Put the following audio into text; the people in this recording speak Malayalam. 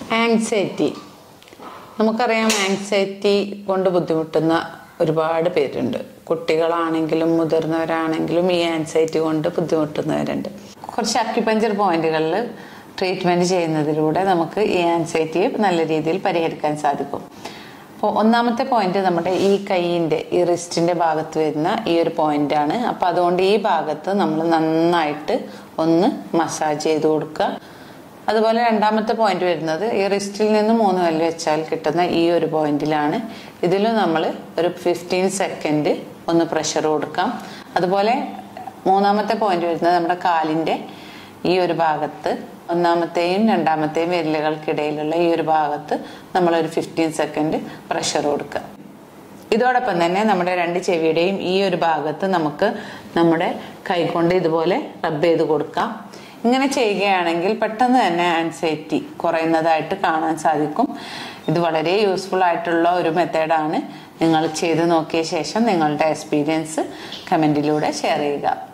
ആങ്സൈറ്റി നമുക്കറിയാം ആങ്സൈറ്റി കൊണ്ട് ബുദ്ധിമുട്ടുന്ന ഒരുപാട് പേരുണ്ട് കുട്ടികളാണെങ്കിലും മുതിർന്നവരാണെങ്കിലും ഈ ആൻസൈറ്റി കൊണ്ട് ബുദ്ധിമുട്ടുന്നവരുണ്ട് കുറച്ച് അക്യുപഞ്ചർ പോയിന്റുകളിൽ ട്രീറ്റ്മെൻറ്റ് ചെയ്യുന്നതിലൂടെ നമുക്ക് ഈ ആൻസൈറ്റിയെ നല്ല രീതിയിൽ പരിഹരിക്കാൻ സാധിക്കും അപ്പോൾ ഒന്നാമത്തെ പോയിന്റ് നമ്മുടെ ഈ കൈയിൻ്റെ ഈ റിസ്റ്റിൻ്റെ ഭാഗത്ത് വരുന്ന ഈ ഒരു പോയിന്റാണ് അപ്പോൾ അതുകൊണ്ട് ഈ ഭാഗത്ത് നമ്മൾ നന്നായിട്ട് ഒന്ന് മസാജ് ചെയ്ത് കൊടുക്കുക അതുപോലെ രണ്ടാമത്തെ പോയിന്റ് വരുന്നത് ഈ റിസ്റ്റിൽ നിന്ന് മൂന്ന് വല്ല് വെച്ചാൽ കിട്ടുന്ന ഈ ഒരു പോയിന്റിലാണ് ഇതിലും നമ്മൾ ഒരു ഫിഫ്റ്റീൻ സെക്കൻഡ് ഒന്ന് പ്രഷർ കൊടുക്കാം അതുപോലെ മൂന്നാമത്തെ പോയിന്റ് വരുന്നത് നമ്മുടെ കാലിൻ്റെ ഈ ഒരു ഭാഗത്ത് ഒന്നാമത്തെയും രണ്ടാമത്തെയും വിരലുകൾക്കിടയിലുള്ള ഈ ഒരു ഭാഗത്ത് നമ്മളൊരു ഫിഫ്റ്റീൻ സെക്കൻഡ് പ്രഷർ കൊടുക്കുക ഇതോടൊപ്പം തന്നെ നമ്മുടെ രണ്ട് ചെവിയുടെയും ഈ ഒരു ഭാഗത്ത് നമുക്ക് നമ്മുടെ കൈകൊണ്ട് ഇതുപോലെ റബ്ബ് ചെയ്ത് കൊടുക്കാം ഇങ്ങനെ ചെയ്യുകയാണെങ്കിൽ പെട്ടെന്ന് തന്നെ ആൻസൈറ്റി കുറയുന്നതായിട്ട് കാണാൻ സാധിക്കും ഇത് വളരെ യൂസ്ഫുൾ ആയിട്ടുള്ള ഒരു മെത്തേഡാണ് നിങ്ങൾ ചെയ്ത് നോക്കിയ ശേഷം നിങ്ങളുടെ എക്സ്പീരിയൻസ് കമൻറ്റിലൂടെ ഷെയർ ചെയ്യുക